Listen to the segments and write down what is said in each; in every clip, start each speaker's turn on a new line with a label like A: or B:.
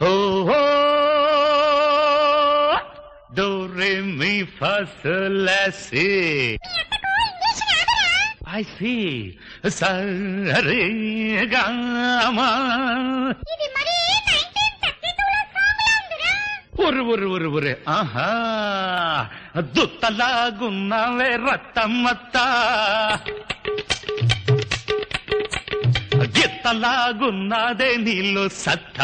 A: Oh, oh, do, re, mi, fa, sol, la, si. I see. Sa, re, ga, ma.
B: ఇది మరి 1932 లో song లా ఉందిరా
A: ఒరు ఒరు ఒరు ఒరు ఆహా దుత్తలాగున్నావే రత్తమ్మత్త గిత్తలాగున్నదే నీళ్ళు సత్తా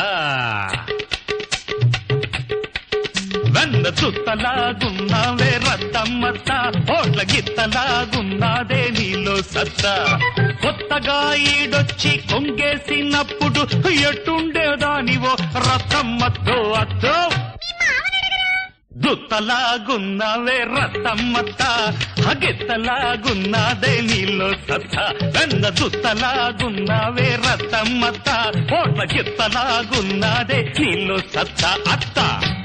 A: వెన్న దుత్తలాగున్నావే రత్తమ్మత్త ఓట్ల గిత్తలాగున్నదే నీలో సత్తా కొత్తగా ఈడొచ్చి కొంగేసినప్పుడు ఎట్టుండేదానివో రత్తమ్మతో అత్తో దుత్తలాగున్నావే రత్తమ్మత్త హగిత్తలాగున్నదే నీలో సత్త వెన్న దుత్తలాగున్నావే రత్తమ్మత్త ఓట్ల గిత్తలాగున్నదే నీలో సత్త అత్త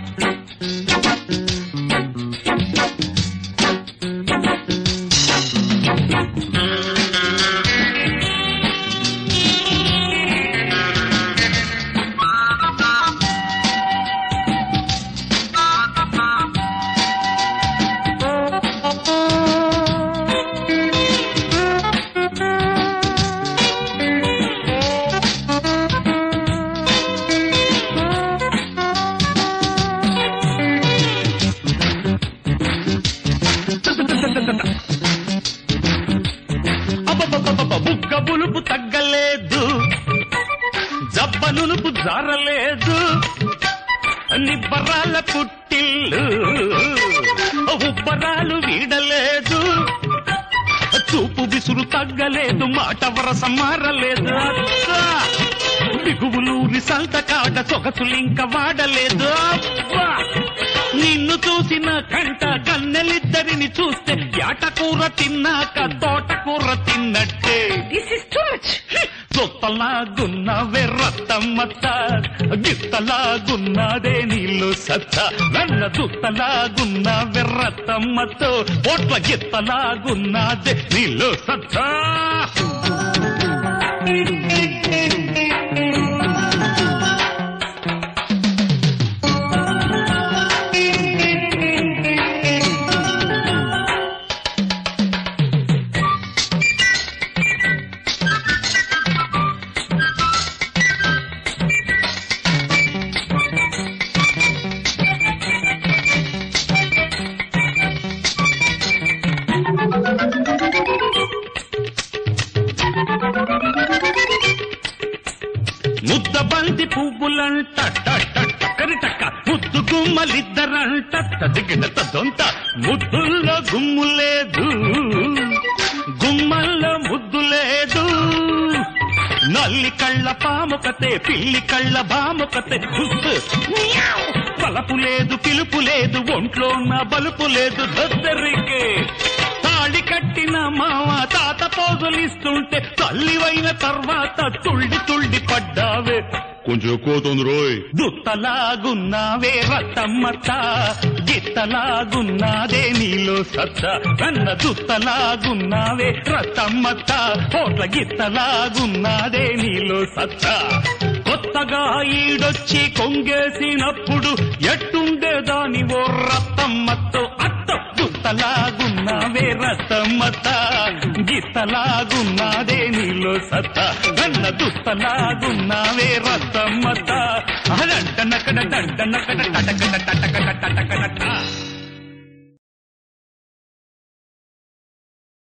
A: అబ్బబ్బబ్బబ్బ, బుగ్గ బులుపు తగ్గలేదు జబ్బ నునుపు జారలేదు నిబ్బరాల పుట్టిల్లు ఉబ్బరాలు వీడలేదు చూపు విసురు తగ్గలేదు మాట వరస మారలేదు అబ్బా! బిగువులూరి సంత కాడ సొగసులింక వాడలేదు అబ్బా! నిన్ను చూసిన కంట కన్నెలిద్దరిని చూస్తే యాటకూర తిన్నాక తోటకూర తిన్నట్టే
B: దిస్ ఇస్ టూ మచ్
A: సొత్తలాగున్నవే రత్తమ్మత్త గిత్తలాగున్నదే నీళ్ళు సత్త వెన్న దుత్తలాగున్నవే రత్తమ్మతో ఓట్ల గిత్తలాగున్నదే నీళ్ళు సత్త ముద్ద బంతి పువ్వులంట టక్క ముద్దు గుమ్మలిద్దరంట తదిగిన తొంత ముద్దుల్లో గుమ్ము లేదు గుమ్మల్లో ముద్దు లేదు నల్లి కళ్ళ పాముకతే పిల్లి కళ్ళ బాముకతే పలపు లేదు పిలుపు లేదు ఒంట్లో నా బలుపు లేదు దద్దరికే తాళి కట్టిన మామ తాత పోజులిస్తుంటే తల్లివైన తర్వాత తుళ్ళి తుళ్ళి పడ్డావే కొంచెం ఎక్కువ అవుతుంది రోయ్ దుత్తలాగున్నావే రత్తమ్మత్త గిత్తలాగున్నాదే నీలో సత్త కన్న దుత్తలాగున్నావే రత్తమ్మత్త కోట్ల గిత్తలాగున్నాదే నీలో సత్త కొత్తగా ఈడొచ్చి కొంగేసినప్పుడు ఎట్టుండేదాని ఓ రత్తమ్మతో అత్త దుత్తలాగున్నావే రత్తమ్మత గిత్తలాగున్నాదే నీలో సత్త గన్న దుత్తలాగున్నావే రత్తమ్మత అదంట నకడ దంట నకడ టటకట టటకట టటకట